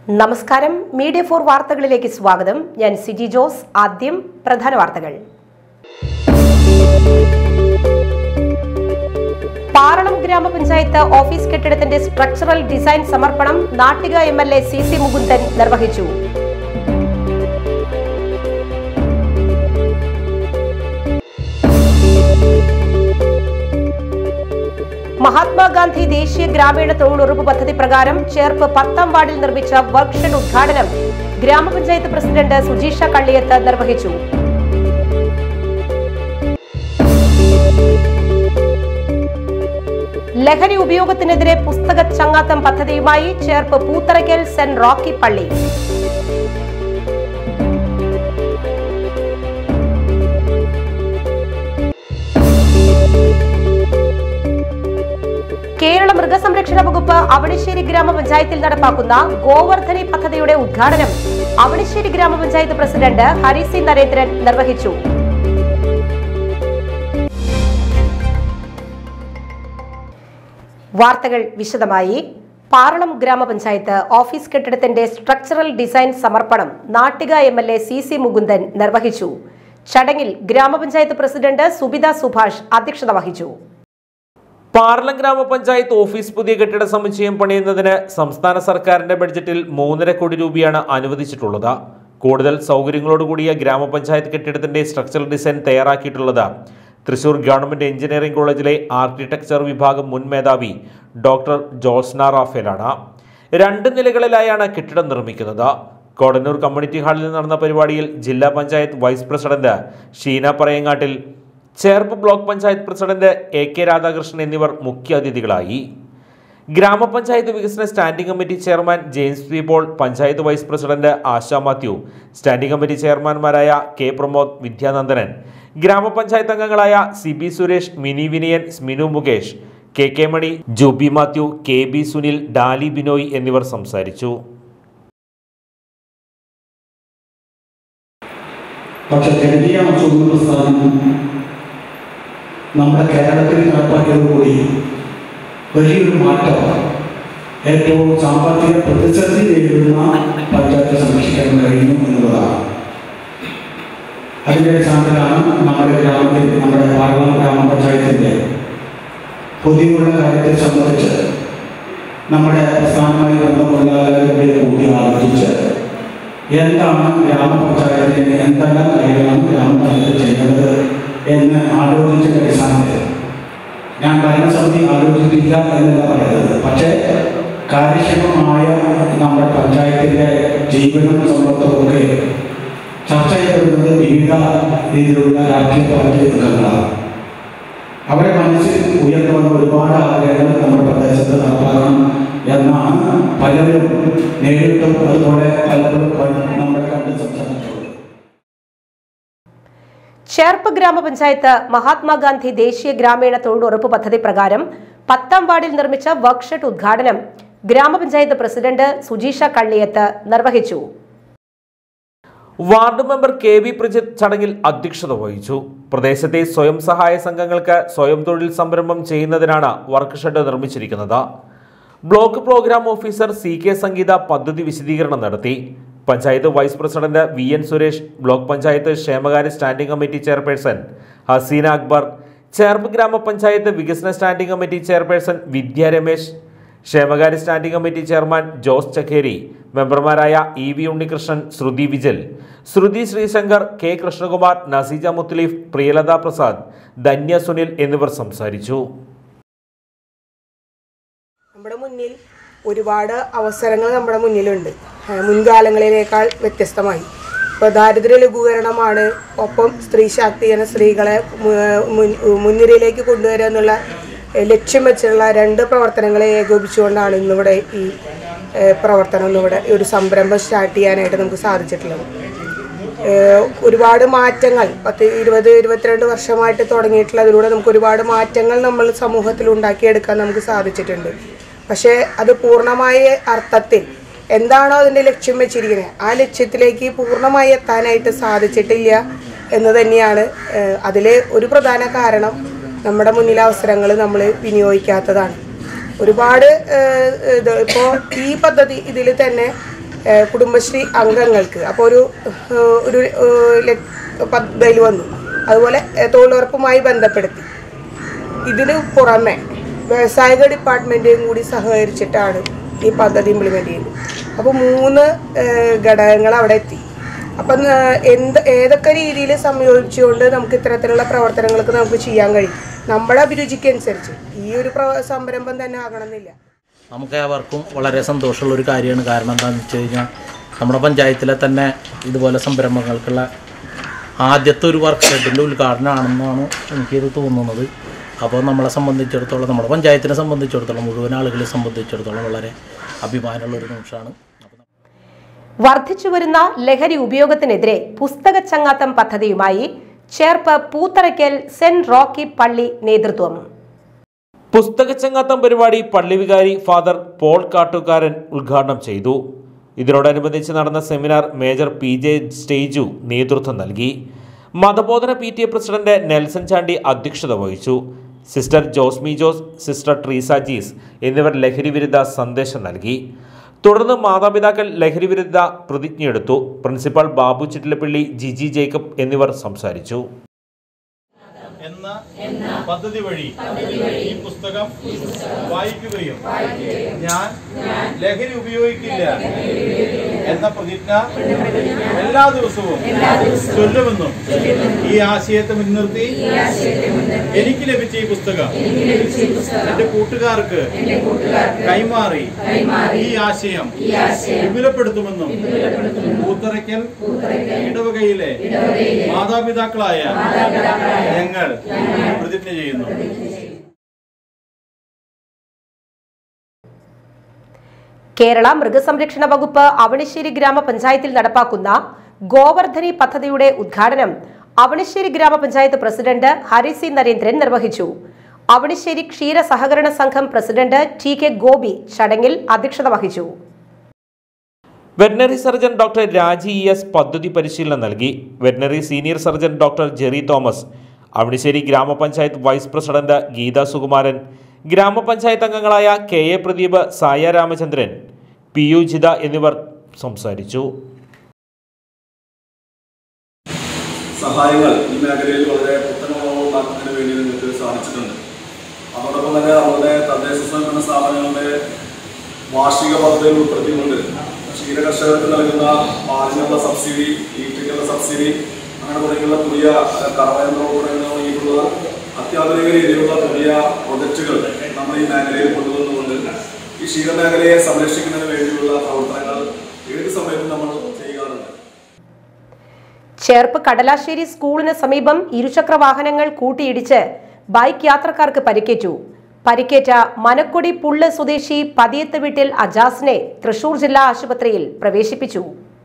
നമസ്കാരം media for വാർത്തകളിലേക്ക് സ്വാഗതം ഞാൻ സിജി ജോസ് ആദ്യം പ്രധാന വാർത്തകൾ പാറളം ഗ്രാമപഞ്ചായത്ത് ഓഫീസ് കെട്ടിടത്തിന്റെ സ്ട്രക്ചറൽ ഡിസൈൻ സമർപ്പണം Nattika M L A C C Mukundan നിർവഹിച്ചു മഹാത്മാഗാന്ധി ദേശീയ ഗ്രാമീണ തൊഴിലുറപ്പ് പദ്ധതി പ്രകാരം ചേർപ്പ് പത്താം വാർഡിൽ നിർമ്മിച്ച വർക്ക്ഷെഡ് ഉദ്ഘാടനം ഗ്രാമപഞ്ചായത്ത് പ്രസിഡന്റ് സുജീഷ കള്ളിയത്ത് നിർവഹിച്ചു ലഹരി ഉപയോഗത്തിനെതിരെ പുസ്തക ചങ്ങാത്തം പദ്ധതിയുമായി ചേർപ്പ് പൂത്തറയ്ക്കൽ സെന്റ് റോക്കി പള്ളി കേരള മൃഗസംരക്ഷണ വകുപ്പ് അവണിശ്ശേരി ഗ്രാമപഞ്ചായത്തിൽ നടപ്പാക്കുന്ന ഗോവർദ്ധനി പദ്ധതിയുടെ ഉദ്ഘാടനം അവണിശ്ശേരി ഗ്രാമപഞ്ചായത്ത് പ്രസിഡന്റ് ഹരി സി നരേന്ദ്രൻ നിർവഹിച്ചു വാർത്തകൾ വിശദമായി പാറളം ഗ്രാമപഞ്ചായത്ത് ഓഫീസ് കെട്ടിടത്തിന്റെ സ്ട്രക്ചറൽ ഡിസൈൻ സമർപ്പണം Nattika M L A C C Mukundan നിർവഹിച്ചു ചടങ്ങിൽ ഗ്രാമപഞ്ചായത്ത് പ്രസിഡന്റ് സുബിത സുഭാഷ് അധ്യക്ഷത വഹിച്ചു പാർലം ഗ്രാമപഞ്ചായത്ത് ഓഫീസ് പുതിയ കെട്ടിട സമുച്ചയം പണിയുന്നതിന് സംസ്ഥാന സർക്കാരിന്റെ ബഡ്ജറ്റിൽ മൂന്നര കോടി രൂപയാണ് അനുവദിച്ചിട്ടുള്ളത് കൂടുതൽ സൗകര്യങ്ങളോടുകൂടിയ ഗ്രാമപഞ്ചായത്ത് കെട്ടിടത്തിന്റെ സ്ട്രക്ചറൽ ഡിസൈൻ തയ്യാറാക്കിയിട്ടുള്ളത് തൃശൂർ ഗവൺമെന്റ് എഞ്ചിനീയറിംഗ് കോളേജിലെ ആർക്കിടെക്ചർ വിഭാഗം മുൻ മേധാവി ഡോക്ടർ ജോസ്ന റാഫേലാണ് രണ്ട് നിലകളിലായാണ് കെട്ടിടം നിർമ്മിക്കുന്നത് കോടന്നൂർ കമ്മ്യൂണിറ്റി ഹാളിൽ നടന്ന പരിപാടിയിൽ ജില്ലാ panchayat vice president Sheena Parayangattil Cherpu block panchayat president A K Radhakrishnan എന്നിവർ മുഖ്യാതിഥികളായി ഗ്രാമപഞ്ചായത്ത് വികസന standing committee chairman James P Paul panchayat vice president Asha Mathew standing committee ചെയർമാൻമാരായ കെ പ്രമോദ് വിദ്യാനന്ദനൻ ഗ്രാമപഞ്ചായത്ത് അംഗങ്ങളായ C B Suresh Mini Vinayan Sminu Mukesh K K Mani Jubi Mathew K B Sunil Dali Binoy എന്നിവർ സംസാരിച്ചു പക്ഷെ ജനകീയ ആസൂത്രണ പ്രസ്ഥാനം നമ്മുടെ കേരളത്തിൽ നടപ്പാക്കിയതോടുകൂടി വലിയൊരു മാറ്റം ഏറ്റവും സാമ്പത്തിക പ്രതിസന്ധി നേരിടുന്ന പഞ്ചായത്ത് സംരക്ഷിക്കാൻ കഴിയുന്നു എന്നുള്ളതാണ് അതിൻ്റെ അടിസ്ഥാനത്തിലാണ് നമ്മുടെ ഗ്രാമത്തിൽ നമ്മുടെ പാർലമെന്റ് ഗ്രാമപഞ്ചായത്തിൻ്റെ പുതിയുള്ള കാര്യത്തെ സംബന്ധിച്ച് നമ്മുടെ പ്രസ്ഥാനമായി ബന്ധമുള്ളവരെ കൂടി ആലോചിച്ച് എന്താണ് ഗ്രാമപഞ്ചായത്തിന് എന്തെല്ലാം കാര്യങ്ങളാണ് ഗ്രാമപഞ്ചായത്ത് ചെയ്യുന്നത് എന്ന് ആലോചിച്ച അടിസ്ഥാനത്തിൽ ഞാൻ ഭരണസമിതി ആലോചിച്ചിട്ടില്ല എന്നല്ല പറയുന്നത് പക്ഷേ കാര്യക്ഷമമായ നമ്മുടെ പഞ്ചായത്തിൻ്റെ ജീവനും സമ്പത്തും ഒക്കെ ചർച്ച ചെയ്യപ്പെടുന്നത് വിവിധ രീതിയിലുള്ള രാഷ്ട്രീയ പാർട്ടി അംഗങ്ങളാണ് അവരെ മനസ്സിൽ ഉയർന്നു വന്ന ഒരുപാട് ആഗ്രഹങ്ങൾ നമ്മുടെ പ്രദേശത്ത് നടപ്പാക്കണം എന്നാണ് പലരും നേരിട്ടും അതുപോലെ പലപ്പോഴും നമ്മളെ കണ്ട് സംസാരിച്ചത് ചേർപ്പ് ഗ്രാമപഞ്ചായത്ത് മഹാത്മാഗാന്ധി ദേശീയ ഗ്രാമീണ തൊഴിലുറപ്പ് പദ്ധതി പ്രകാരം പത്താം വാർഡിൽ നിർമ്മിച്ച വർക്ക്ഷെഡ് ഉദ്ഘാടനം ഗ്രാമപഞ്ചായത്ത് പ്രസിഡന്റ് സുജീഷ കള്ളിയത്ത് നിർവഹിച്ചു ward member K V Prajith ചടങ്ങിൽ അധ്യക്ഷത വഹിച്ചു പ്രദേശത്തെ സ്വയം സഹായ സംഘങ്ങൾക്ക് സ്വയം തൊഴിൽ സംരംഭം ചെയ്യുന്നതിനാണ് വർക്ക് ഷെഡ് നിർമ്മിച്ചിരിക്കുന്നത് block programme officer C K Sangeetha പദ്ധതി വിശദീകരണം നടത്തി panchayat vice president V N Suresh block panchayat ക്ഷേമകാര്യ standing committee chairperson Haseena Akbar Cherpu ഗ്രാമപഞ്ചായത്ത് വികസന standing committee chairperson Vidya Ramesh ക്ഷേമകാര്യ standing committee chairman Jose Chakkery മെമ്പർമാരായ E V Unnikrishnan Sruthi Vijal Sruthi Sreesankar K Krishnakumar Naseeja Muthaleef Priyalatha Prasad Dhanya Sunil എന്നിവർ സംസാരിച്ചു നമ്മുടെ മുന്നിൽ ഒരുപാട് അവസരങ്ങൾ നമ്മുടെ മുന്നിലുണ്ട് ഏഹ് മുൻകാലങ്ങളിലേക്കാൾ വ്യത്യസ്തമായി ഇപ്പോൾ ദാരിദ്ര്യ ലഘൂകരണമാണ് ഒപ്പം സ്ത്രീ ശാക്തീകരണ സ്ത്രീകളെ മു- മുൻ- മുൻനിരയിലേക്ക് കൊണ്ടുവരിക എന്നുള്ള ഏഹ് ലക്ഷ്യം വെച്ചുള്ള രണ്ട് പ്രവർത്തനങ്ങളെ ഏകോപിച്ചുകൊണ്ടാണ് ഇന്നിവിടെ ഈ ഏഹ് പ്രവർത്തനം ഇന്നിവിടെ ഈ ഒരു സംരംഭം സ്റ്റാർട്ട് ചെയ്യാനായിട്ട് നമുക്ക് സാധിച്ചിട്ടുള്ളത് ഏഹ് ഒരുപാട് മാറ്റങ്ങൾ പത്ത് ഇരുപത് ഇരുപത്തിരണ്ട് വർഷമായിട്ട് തുടങ്ങിയിട്ടുള്ളതിലൂടെ നമുക്ക് ഒരുപാട് മാറ്റങ്ങൾ നമ്മൾ സമൂഹത്തിൽ ഉണ്ടാക്കിയെടുക്കാൻ നമുക്ക് സാധിച്ചിട്ടുണ്ട് പക്ഷേ അത് പൂർണ്ണമായ അർത്ഥത്തിൽ എന്താണോ അതിൻ്റെ ലക്ഷ്യം വെച്ചിരിക്കുന്നത് ആ ലക്ഷ്യത്തിലേക്ക് പൂർണ്ണമായി എത്താനായിട്ട് സാധിച്ചിട്ടില്ല എന്ന് തന്നെയാണ് ഏഹ് അതിലെ ഒരു പ്രധാന കാരണം നമ്മുടെ മുന്നിലെ അവസരങ്ങൾ നമ്മൾ വിനിയോഗിക്കാത്തതാണ് ഒരുപാട് ഏഹ്, ഇത് ഇപ്പോൾ ഈ പദ്ധതി ഇതിൽ തന്നെ ഏഹ് കുടുംബശ്രീ അംഗങ്ങൾക്ക് അപ്പോൾ ഒരു ഏഹ് ഒരു പദ്ധതിയിൽ വന്നു അതുപോലെ ഏഹ് തൊഴിലുറപ്പുമായി ബന്ധപ്പെടുത്തി ഇതിന് പുറമെ വ്യവസായിക ഡിപ്പാർട്ട്മെൻറ്റും കൂടി സഹകരിച്ചിട്ടാണ് ഈ പദ്ധതി ഇംപ്ലിമെൻ്റ് ചെയ്യുന്നത് അപ്പോൾ മൂന്ന് ഏഹ് ഘടകങ്ങൾ അവിടെ എത്തി അപ്പം ഏഹ് എന്ത് ഏതൊക്കെ രീതിയിൽ സംയോജിച്ചുകൊണ്ട് നമുക്ക് ഇത്തരത്തിലുള്ള പ്രവർത്തനങ്ങൾക്ക് നമുക്ക് ചെയ്യാൻ കഴിയും നമ്മുടെ അഭിരുചിക്ക് അനുസരിച്ച് ഈ ഒരു പ്രവ- സംരംഭം തന്നെ ആകണമെന്നില്ല നമുക്ക് ഏവർക്കും വളരെ സന്തോഷമുള്ള ഒരു കാര്യമാണ് കാരണം എന്താണെന്ന് വെച്ച് കഴിഞ്ഞാൽ നമ്മുടെ പഞ്ചായത്തിലെ തന്നെ ഇതുപോലെ സംരംഭങ്ങൾക്കുള്ള ആദ്യത്തെ ഒരു വർക്ക് ഷെഡിൻ്റെ ഉദ്ഘാടനമാണെന്നാണ് എനിക്കിത് തോന്നുന്നത് അപ്പോൾ നമ്മളെ സംബന്ധിച്ചിടത്തോളം നമ്മുടെ പഞ്ചായത്തിനെ സംബന്ധിച്ചിടത്തോളം മുഴുവൻ ആളുകളെ സംബന്ധിച്ചിടത്തോളം വളരെ അഭിമാനമുള്ള ഒരു നിമിഷമാണ് വർദ്ധിച്ചുവരുന്ന ലഹരി ഉപയോഗത്തിനെതിരെ പുസ്തക ചങ്ങാത്തം പദ്ധതിയുമായി ചേർപ്പ് പൂത്തറയ്ക്കൽ സെന്റ് റോക്കി പള്ളി നേതൃത്വം പുസ്തകച്ചങ്ങാത്തം പരിപാടി പള്ളി വികാരി ഫാദർ പോൾ കാട്ടുകാരൻ ഉദ്ഘാടനം ചെയ്തു ഇതിനോടനുബന്ധിച്ച് നടന്ന സെമിനാർ മേജർ പി ജെ സ്റ്റേജു നേതൃത്വം നൽകി മതബോധന P T A president Nelson Chandy അധ്യക്ഷത വഹിച്ചു sister Josmi Jose sister Treesa Jees എന്നിവർ ലഹരി വിരുദ്ധ സന്ദേശം നൽകി തുടർന്ന് മാതാപിതാക്കൾ ലഹരി വിരുദ്ധ പ്രതിജ്ഞയെടുത്തു പ്രിൻസിപ്പൽ ബാബു ചിറ്റിലപ്പള്ളി ജിജി ജേക്കബ് എന്നിവർ സംസാരിച്ചു എന്ന പദ്ധതി വഴി ഈ പുസ്തകം വായിക്കുകയും ഞാൻ ലഹരി ഉപയോഗിക്കില്ല എന്ന പ്രതിജ്ഞ എല്ലാ ദിവസവും ചൊല്ലുമെന്നും ഈ ആശയത്തെ മുൻനിർത്തി എനിക്ക് ലഭിച്ച ഈ പുസ്തകം എന്റെ കൂട്ടുകാർക്ക് കൈമാറി ഈ ആശയം വിപുലപ്പെടുത്തുമെന്നും പൂത്തറയ്ക്കൽ ഇടവകയിലെ മാതാപിതാക്കളായ ഞങ്ങൾ പ്രതിജ്ഞ ചെയ്യുന്നു കേരള മൃഗസംരക്ഷണ വകുപ്പ് അവണിശ്ശേരി ഗ്രാമപഞ്ചായത്തിൽ നടപ്പാക്കുന്ന ഗോവർദ്ധനി പദ്ധതിയുടെ ഉദ്ഘാടനം അവണിശ്ശേരി ഗ്രാമപഞ്ചായത്ത് പ്രസിഡന്റ് ഹരി സി നരേന്ദ്രൻ നിർവഹിച്ചു അവണിശ്ശേരി ക്ഷീര സഹകരണ സംഘം പ്രസിഡന്റ് ടി കെ ഗോപി ചടങ്ങിൽ അധ്യക്ഷത വഹിച്ചു veterinary surgeon doctor Raji E S പദ്ധതി പരിശീലനം നൽകി veterinary senior surgeon doctor Jerry Thomas Avinissery ഗ്രാമപഞ്ചായത്ത് വൈസ് പ്രസിഡന്റ് ഗീത സുകുമാരൻ ഗ്രാമപഞ്ചായത്ത് അംഗങ്ങളായ K A Pradeep Saya Ramachandran P U Jitha എന്നിവർ സംസാരിച്ചു സഹായങ്ങൾ ഈ മേഖലയിൽ വളരെ പുത്തനുണർവ് ഉണ്ടാക്കുന്നതിന് വേണ്ടി നിങ്ങൾക്ക് സാധിച്ചിട്ടുണ്ട് അതോടൊപ്പം തന്നെ നമ്മുടെ തദ്ദേശ സ്വയംഭരണ സ്ഥാപനങ്ങളുടെ വാർഷിക പദ്ധതിയിൽ ഉൾപ്പെടുത്തിക്കൊണ്ട് ക്ഷീര കർഷകർക്ക് നൽകുന്ന പാലിനുള്ള സബ്സിഡി തീറ്റയ്ക്കുള്ള സബ്സിഡി അങ്ങനെ തുടങ്ങിയുള്ള പുതിയ കറവയന്ത്രോപകരണങ്ങൾ തുടങ്ങിയിട്ടുള്ള അത്യാധുനിക രീതിയിലുള്ള പുതിയ പ്രൊജക്റ്റുകൾ നമ്മൾ ഈ മേഖലയിൽ കൊണ്ടുവന്നുകൊണ്ട് ഈ ക്ഷീരമേഖലയെ സംരക്ഷിക്കുന്നതിന് വേണ്ടിയുള്ള പ്രവർത്തനങ്ങൾ ഏത് സമയത്തും നമ്മൾ ചെയ്യാറുണ്ട് ചേർപ്പ് കടലാശ്ശേരി സ്കൂളിന് സമീപം ഇരുചക്ര വാഹനങ്ങൾ കൂട്ടിയിടിച്ച് ബൈക്ക് യാത്രക്കാർക്ക് പരിക്കേറ്റു പരിക്കേറ്റ മനക്കൊടി പുള്ള് സ്വദേശി പതിയത്ത് വീട്ടിൽ അജാസിനെ തൃശൂർ ജില്ലാ ആശുപത്രിയിൽ പ്രവേശിപ്പിച്ചു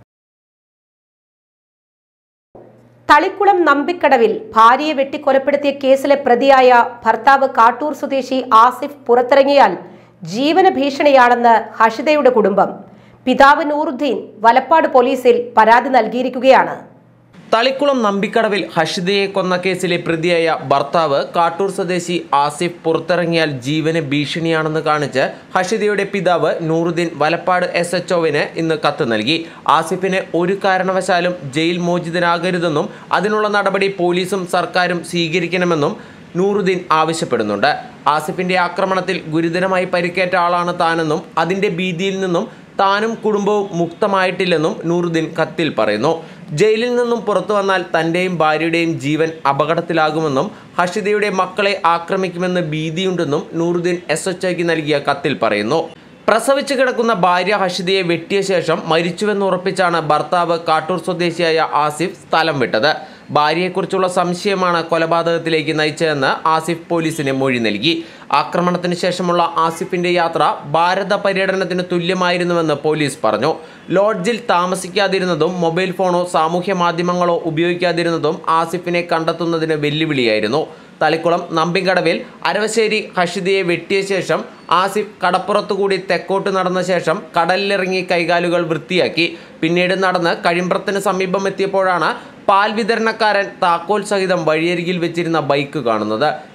തളിക്കുളം നമ്പിക്കടവിൽ ഭാര്യയെ വെട്ടിക്കൊലപ്പെടുത്തിയ കേസിലെ പ്രതിയായ ഭർത്താവ് കാട്ടൂർ സ്വദേശി ആസിഫ് പുറത്തിറങ്ങിയാൽ ജീവന ഭീഷണിയാണെന്ന് ഹഷിതയുടെ കുടുംബം പിതാവ് നൂറുദ്ദീൻ വലപ്പാട് പോലീസിൽ പരാതി നൽകിയിരിക്കുകയാണ് തളിക്കുളം നമ്പിക്കടവിൽ ഹഷിദയെ കൊന്ന കേസിലെ പ്രതിയായ ഭർത്താവ് കാട്ടൂർ സ്വദേശി ആസിഫ് പുറത്തിറങ്ങിയാൽ ജീവന് ഭീഷണിയാണെന്ന് കാണിച്ച് ഹഷിദയുടെ പിതാവ് നൂറുദ്ദീൻ വലപ്പാട് എസ് എച്ച് ഒവിന് ഇന്ന് കത്ത് നൽകി ആസിഫിന് ഒരു കാരണവശാലും ജയിൽ മോചിതനാകരുതെന്നും അതിനുള്ള നടപടി പോലീസും സർക്കാരും സ്വീകരിക്കണമെന്നും നൂറുദ്ദീൻ ആവശ്യപ്പെടുന്നുണ്ട് ആസിഫിന്റെ ആക്രമണത്തിൽ ഗുരുതരമായി പരിക്കേറ്റ ആളാണ് താനെന്നും അതിന്റെ ഭീതിയിൽ നിന്നും താനും കുടുംബവും മുക്തമായിട്ടില്ലെന്നും നൂറുദ്ദീൻ കത്തിൽ പറയുന്നു ജയിലിൽ നിന്നും പുറത്തു വന്നാൽ തൻ്റെയും ഭാര്യയുടെയും ജീവൻ അപകടത്തിലാകുമെന്നും ഹഷിദയുടെ മക്കളെ ആക്രമിക്കുമെന്ന് ഭീതിയുണ്ടെന്നും നൂറുദ്ദീൻ എസ് എച്ച് ഐക്ക് നൽകിയ കത്തിൽ പറയുന്നു പ്രസവിച്ചു കിടക്കുന്ന ഭാര്യ ഹഷിദയെ വെട്ടിയ ശേഷം മരിച്ചുവെന്ന് ഉറപ്പിച്ചാണ് ഭർത്താവ് കാട്ടൂർ സ്വദേശിയായ ആസിഫ് സ്ഥലം വിട്ടത് ഭാര്യയെക്കുറിച്ചുള്ള സംശയമാണ് കൊലപാതകത്തിലേക്ക് നയിച്ചതെന്ന് ആസിഫ് പോലീസിന് മൊഴി നൽകി ആക്രമണത്തിന് ശേഷമുള്ള ആസിഫിന്റെ യാത്ര ഭാരത പര്യടനത്തിന് തുല്യമായിരുന്നുവെന്ന് പോലീസ് പറഞ്ഞു ലോഡ്ജിൽ താമസിക്കാതിരുന്നതും മൊബൈൽ ഫോണോ സാമൂഹ്യ മാധ്യമങ്ങളോ ഉപയോഗിക്കാതിരുന്നതും ആസിഫിനെ കണ്ടെത്തുന്നതിന് വെല്ലുവിളിയായിരുന്നു തളിക്കുളം നമ്പിങ്കടവിൽ അരവശ്ശേരി ഹഷിദയെ വെട്ടിയ ശേഷം ആസിഫ് കടപ്പുറത്തുകൂടി തെക്കോട്ട് നടന്ന ശേഷം കടലിലിറങ്ങി കൈകാലുകൾ വൃത്തിയാക്കി പിന്നീട് നടന്ന് കഴിമ്പ്രത്തിന് സമീപം എത്തിയപ്പോഴാണ് പാൽ വിതരണക്കാരൻ താക്കോൽ സഹിതം വഴിയരികിൽ വെച്ചിരുന്ന ബൈക്ക് കാണുന്നത്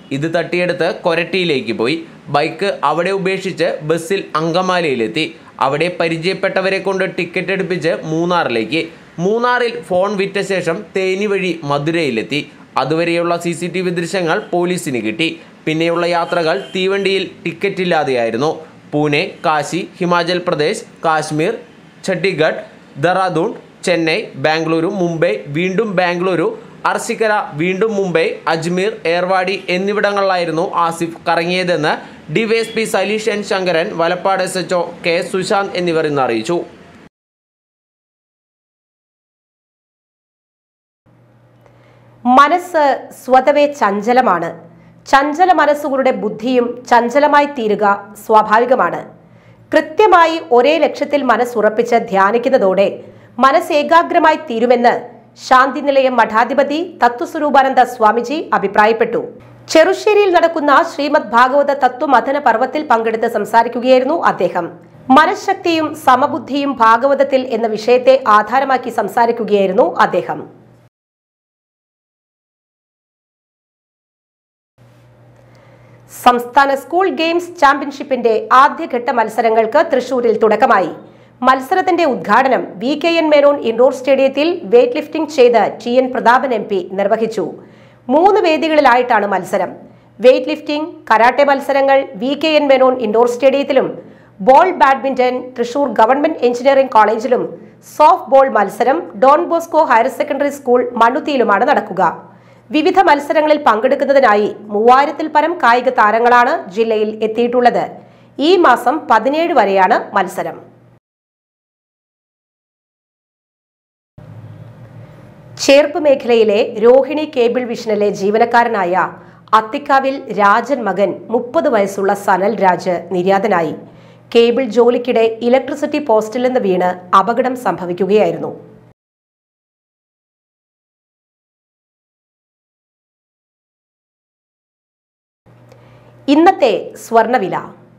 ഇത് തട്ടിയെടുത്ത് കൊരട്ടിയിലേക്ക് പോയി ബൈക്ക് അവിടെ ഉപേക്ഷിച്ച് ബസ്സിൽ അങ്കമാലിയിലെത്തി അവിടെ പരിചയപ്പെട്ടവരെ കൊണ്ട് ടിക്കറ്റ് എടുപ്പിച്ച് മൂന്നാറിലേക്ക് മൂന്നാറിൽ ഫോൺ വിറ്റ ശേഷം തേനി വഴി മധുരയിലെത്തി അതുവരെയുള്ള സി സി ടി വി ദൃശ്യങ്ങൾ പോലീസിന് കിട്ടി പിന്നെയുള്ള യാത്രകൾ തീവണ്ടിയിൽ ടിക്കറ്റ് ഇല്ലാതെയായിരുന്നു പൂനെ കാശി ഹിമാചൽ പ്രദേശ് കാശ്മീർ ഛത്തീസ്ഗഡ് ദറാദൂൺ ചെന്നൈ ബാംഗ്ലൂരു മുംബൈ വീണ്ടും ബാംഗ്ലൂരു അർസിക്കര വീണ്ടും മുംബൈ അജ്മീർ ഏർവാടി എന്നിവിടങ്ങളിലായിരുന്നു ആസിഫ് കറങ്ങിയതെന്ന് DYSP Saleesh N Sankaran Valappad S H K Sushanth എന്നിവർ ഇന്ന് അറിയിച്ചു മനസ്സ് സ്വതവേ ചഞ്ചലമാണ് ചഞ്ചല മനസ്സുകളുടെ ബുദ്ധിയും ചഞ്ചലമായി തീരുക സ്വാഭാവികമാണ് കൃത്യമായി ഒരേ ലക്ഷ്യത്തിൽ മനസ്സുറപ്പിച്ച് ധ്യാനിക്കുന്നതോടെ മനസ്സ് ഏകാഗ്രമായി തീരുമെന്ന് ശാന്തി നിലയം മഠാധിപതി തത്വസ്വരൂപാനന്ദ സ്വാമിജി അഭിപ്രായപ്പെട്ടു ചെറുശ്ശേരിയിൽ നടക്കുന്ന ശ്രീമദ് ഭാഗവത തത്വമഥന പർവ്വത്തിൽ പങ്കെടുത്ത് സംസാരിക്കുകയായിരുന്നു അദ്ദേഹം മനഃശക്തിയും സമബുദ്ധിയും ഭാഗവതത്തിൽ എന്ന വിഷയത്തെ ആധാരമാക്കി സംസാരിക്കുകയായിരുന്നു അദ്ദേഹം സംസ്ഥാന സ്കൂൾ ഗെയിംസ് ചാമ്പ്യൻഷിപ്പിന്റെ ആദ്യഘട്ട മത്സരങ്ങൾക്ക് തൃശൂരിൽ തുടക്കമായി മത്സരത്തിന്റെ ഉദ്ഘാടനം V K N Menon indoor സ്റ്റേഡിയത്തിൽ വെയ്റ്റ് ലിഫ്റ്റിംഗ് ചെയ്ത് T N Prathapan M P നിർവഹിച്ചു മൂന്ന് വേദികളിലായിട്ടാണ് മത്സരം വെയ്റ്റ് ലിഫ്റ്റിംഗ് കരാട്ടെ മത്സരങ്ങൾ V K N Menon indoor സ്റ്റേഡിയത്തിലും ball badminton Thrissur government engineering കോളേജിലും സോഫ്റ്റ് ബോൾ മത്സരം Don Bosco higher secondary school മണ്ണുത്തിയിലുമാണ് നടക്കുക വിവിധ മത്സരങ്ങളിൽ പങ്കെടുക്കുന്നതിനായി മൂവായിരത്തിൽ പരം കായിക താരങ്ങളാണ് ജില്ലയിൽ എത്തിയിട്ടുള്ളത് ഈ മാസം പതിനേഴ് വരെയാണ് മത്സരം ചേർപ്പ് മേഖലയിലെ രോഹിണി കേബിൾ വിഷനിലെ ജീവനക്കാരനായ അത്തിക്കാവിൽ രാജൻ മകൻ മുപ്പത് വയസ്സുള്ള സനൽ രാജ് നിര്യാതനായി കേബിൾ ജോലിക്കിടെ ഇലക്ട്രിസിറ്റി പോസ്റ്റിൽ നിന്ന് വീണ് അപകടം സംഭവിക്കുകയായിരുന്നു ഇന്നത്തെ സ്വർണവില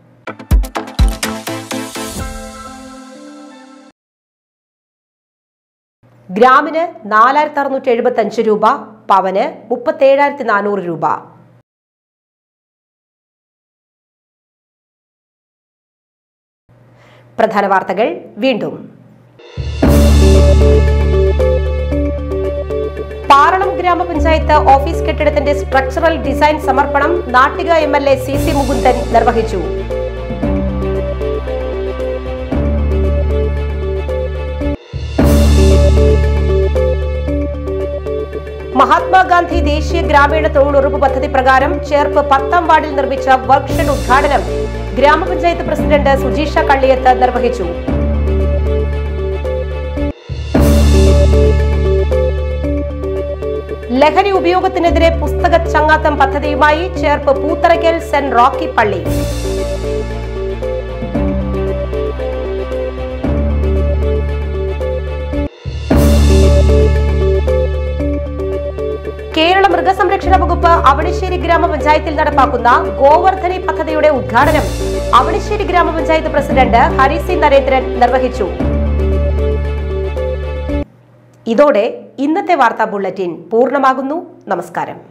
ഗ്രാമിന് നാലായിരത്തി അറുന്നൂറ്റി എഴുപത്തി അഞ്ച് രൂപ പവന് മുപ്പത്തേഴായിരത്തി നാനൂറ് രൂപ പ്രധാന വാർത്തകൾ വീണ്ടും പാറളം ഗ്രാമപഞ്ചായത്ത് ഓഫീസ് കെട്ടിടത്തിന്റെ സ്ട്രക്ചറൽ ഡിസൈൻ സമർപ്പണം Nattika M L A C C Mukundan നിർവഹിച്ചു മഹാത്മാഗാന്ധി ദേശീയ ഗ്രാമീണ തൊഴിലുറപ്പ് പദ്ധതി പ്രകാരം ചേർപ്പ് പത്താം വാർഡിൽ നിർമ്മിച്ച വർക്ക്ഷെഡ് ഉദ്ഘാടനം ഗ്രാമപഞ്ചായത്ത് പ്രസിഡന്റ് സുജീഷ കള്ളിയത്ത് നിർവഹിച്ചു ലഹരി ഉപയോഗത്തിനെതിരെ പുസ്തക ചങ്ങാത്തം പദ്ധതിയുമായി ചേർപ്പ് പൂത്തറയ്ക്കൽ സെന്റ് റോക്കി പള്ളി കേരള മൃഗസംരക്ഷണ വകുപ്പ് അവണിശ്ശേരി ഗ്രാമപഞ്ചായത്തിൽ നടപ്പാക്കുന്ന ഗോവർദ്ധനി പദ്ധതിയുടെ ഉദ്ഘാടനം അവണിശ്ശേരി ഗ്രാമപഞ്ചായത്ത് പ്രസിഡന്റ് ഹരിസി നരേന്ദ്രൻ നിർവഹിച്ചു ഇതോടെ ഇന്നത്തെ വാർത്താ ബുള്ളറ്റിൻ പൂർണ്ണമാകുന്നു നമസ്കാരം